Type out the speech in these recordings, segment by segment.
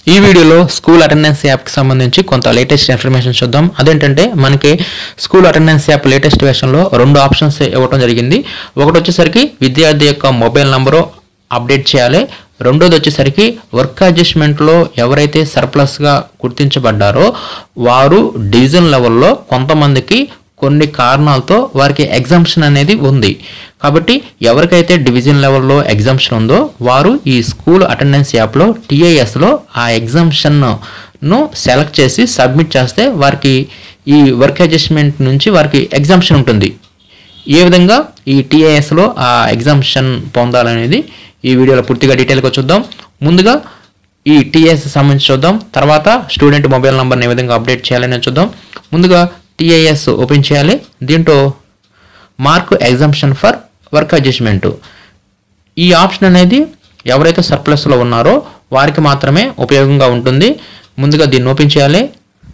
ఈ వీడియోలో school attendance యాప్కి సంబంధించి కొంత లేటెస్ట్ ఇన్ఫర్మేషన్ చూద్దాం అదేంటంటే మనకి స్కూల్ అటెండెన్స్ యాప్ లేటెస్ట్ వెర్షన్లో రెండు ఆప్షన్స్ ఇవ్వడం జరిగింది ఒకటి వచ్చేసరికి విద్యార్థి యొక్క మొబైల్ నంబరు అప్డేట్ చేయాలి రెండోది వచ్చేసరికి వర్క్ అడ్జస్ట్మెంట్లో ఎవరైతే సర్ప్లస్గా గుర్తించబడ్డారో వారు డివిజన్ లెవెల్లో కొంతమందికి కొన్ని కారణాలతో వారికి ఎగ్జామ్షన్ అనేది ఉంది కాబట్టి ఎవరికైతే డివిజన్ లెవెల్లో ఎగ్జామ్షన్ ఉందో వారు ఈ స్కూల్ అటెండెన్స్ యాప్లో టీఐఎస్లో ఆ ఎగ్జామ్షన్ను సెలెక్ట్ చేసి సబ్మిట్ చేస్తే వారికి ఈ వర్క్ అడ్జస్ట్మెంట్ నుంచి వారికి ఎగ్జామ్షన్ ఉంటుంది ఏ విధంగా ఈ టీఐఎస్లో ఆ ఎగ్జామ్షన్ పొందాలనేది ఈ వీడియోలో పూర్తిగా డీటెయిల్గా చూద్దాం ముందుగా ఈ టీఎస్ సంబంధించి చూద్దాం తర్వాత స్టూడెంట్ మొబైల్ నెంబర్ని ఏ విధంగా అప్డేట్ చేయాలని చూద్దాం ముందుగా టీఐఎస్ ఓపెన్ చేయాలి దీంట్లో mark exemption for work adjustment ఈ ఆప్షన్ అనేది ఎవరైతే సర్ప్లస్లో ఉన్నారో వారికి మాత్రమే ఉపయోగంగా ఉంటుంది ముందుగా దీన్ని ఓపెన్ చేయాలి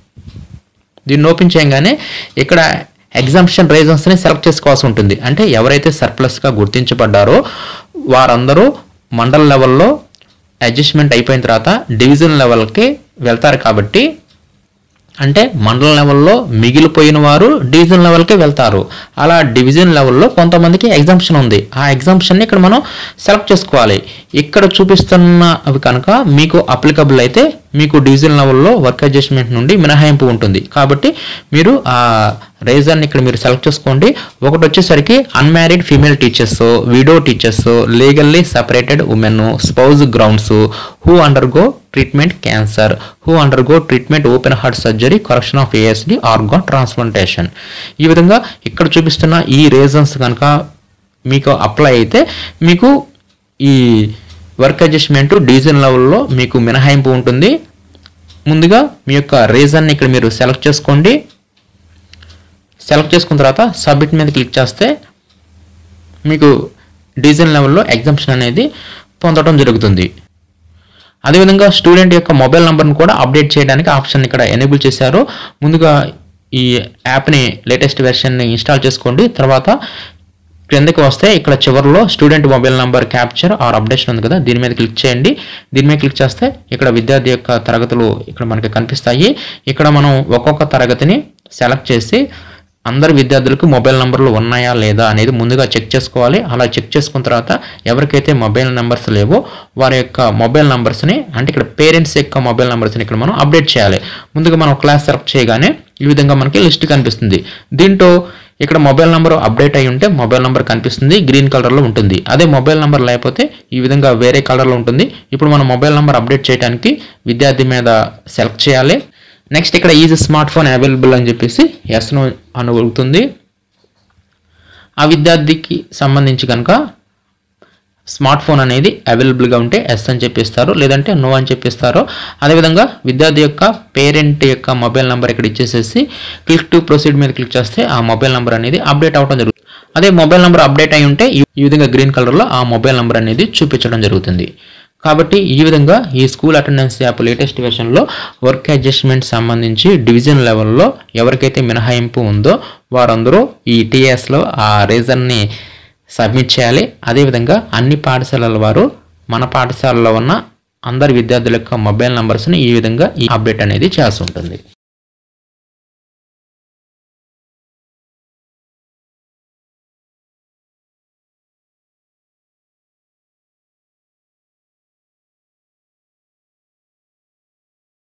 దీన్ని ఓపెన్ చేయగానే ఇక్కడ ఎగ్జామ్షన్ రీజన్స్ని సెలెక్ట్ చేసుకోవాల్సి ఉంటుంది అంటే ఎవరైతే సర్ప్లస్గా గుర్తించబడ్డారో వారందరూ మండల్ లెవెల్లో అడ్జస్ట్మెంట్ అయిపోయిన తర్వాత డివిజన్ లెవెల్కి వెళ్తారు కాబట్టి అంటే మండల లెవెల్లో మిగిలిపోయిన వారు డివిజన్ లెవెల్కి వెళ్తారు అలా డివిజన్ లెవెల్లో కొంతమందికి ఎగ్జామ్షన్ ఉంది ఆ ఎగ్జామ్షన్ని ఇక్కడ మనం సెలెక్ట్ చేసుకోవాలి ఇక్కడ చూపిస్తున్న అవి కనుక మీకు అప్లికబుల్ అయితే మీకు డివిజన్ లెవెల్లో వర్క్ అడ్జస్ట్మెంట్ నుండి మినహాయింపు ఉంటుంది కాబట్టి మీరు ఆ రీజన్ ఇక్కడ మీరు సెలెక్ట్ చేసుకోండి ఒకటి వచ్చేసరికి unmarried female teachers widow teachers legally separated women spouse grounds who undergo treatment cancer who undergo treatment open heart surgery correction of ASD organ transplantation ఈ విధంగా ఇక్కడ చూపిస్తున్న ఈ రీజన్స్ కనుక మీకు అప్లై అయితే మీకు ఈ వర్క్ అడ్జస్ట్మెంట్ డివిజన్ లెవెల్లో మీకు మినహాయింపు ఉంటుంది ముందుగా మీ యొక్క రీజన్ని ఇక్కడ మీరు సెలెక్ట్ చేసుకోండి సెలెక్ట్ చేసుకున్న తర్వాత సబ్మిట్ మీద క్లిక్ చేస్తే మీకు డివిజన్ లెవెల్లో ఎగ్జామ్షన్ అనేది పొందడం జరుగుతుంది అదేవిధంగా స్టూడెంట్ యొక్క మొబైల్ నెంబర్ని కూడా అప్డేట్ చేయడానికి ఆప్షన్ ఇక్కడ ఎనేబుల్ చేశారు ముందుగా ఈ యాప్ని లేటెస్ట్ వెర్షన్ని ఇన్స్టాల్ చేసుకోండి తర్వాత క్రిందకి వస్తే ఇక్కడ చివరిలో student mobile number capture or updation ఉంది కదా దీని మీద క్లిక్ చేయండి దీని మీద క్లిక్ చేస్తే ఇక్కడ విద్యార్థి యొక్క తరగతులు ఇక్కడ మనకి కనిపిస్తాయి ఇక్కడ మనం ఒక్కొక్క తరగతిని సెలెక్ట్ చేసి అందరి విద్యార్థులకు మొబైల్ నెంబర్లు ఉన్నాయా లేదా అనేది ముందుగా చెక్ చేసుకోవాలి అలా చెక్ చేసుకున్న తర్వాత ఎవరికైతే మొబైల్ నెంబర్స్ లేవో వారి యొక్క మొబైల్ నెంబర్స్ని అంటే ఇక్కడ పేరెంట్స్ యొక్క మొబైల్ నెంబర్స్ని ఇక్కడ మనం అప్డేట్ చేయాలి ముందుగా మనం క్లాస్ సెలెక్ట్ చేయగానే ఈ విధంగా మనకి లిస్ట్ కనిపిస్తుంది దీంట్లో ఇక్కడ మొబైల్ నెంబర్ అప్డేట్ అయి ఉంటే మొబైల్ నెంబర్ కనిపిస్తుంది గ్రీన్ కలర్లో ఉంటుంది అదే మొబైల్ నెంబర్ లేకపోతే ఈ విధంగా వేరే కలర్లో ఉంటుంది ఇప్పుడు మనం మొబైల్ నెంబర్ అప్డేట్ చేయడానికి విద్యార్థి మీద సెలెక్ట్ చేయాలి నెక్స్ట్ ఇక్కడ ఈజ్ స్మార్ట్ ఫోన్ అవైలబుల్ అని చెప్పేసి ఎస్ను అనుగుతుంది ఆ విద్యార్థికి సంబంధించి కనుక స్మార్ట్ ఫోన్ అనేది అవైలబుల్గా ఉంటే ఎస్ అని చెప్పిస్తారు లేదంటే నో అని చెప్పిస్తారు అదేవిధంగా విద్యార్థి యొక్క పేరెంట్ యొక్క మొబైల్ నెంబర్ ఇక్కడ ఇచ్చేసేసి క్లిక్ టు ప్రొసీడ్ మీద క్లిక్ చేస్తే ఆ మొబైల్ నెంబర్ అనేది అప్డేట్ అవ్వడం జరుగుతుంది అదే మొబైల్ నెంబర్ అప్డేట్ అయి ఉంటే ఈ ఈ విధంగా గ్రీన్ కలర్లో ఆ మొబైల్ నెంబర్ అనేది చూపించడం జరుగుతుంది కాబట్టి ఈ విధంగా ఈ స్కూల్ అటెండెన్స్ యాప్ లేటెస్ట్ వెర్షన్లో వర్క్ అడ్జస్ట్మెంట్ సంబంధించి డివిజన్ లెవెల్లో ఎవరికైతే మినహాయింపు ఉందో వారందరూ ఈ టీఎస్లో ఆ రీజన్ని సబ్మిట్ చేయాలి అదేవిధంగా అన్ని పాఠశాలల వారు మన పాఠశాలలో ఉన్న అందరి విద్యార్థుల యొక్క మొబైల్ నంబర్స్ని ఈ విధంగా ఈ అప్డేట్ అనేది చేస్తుంటుంది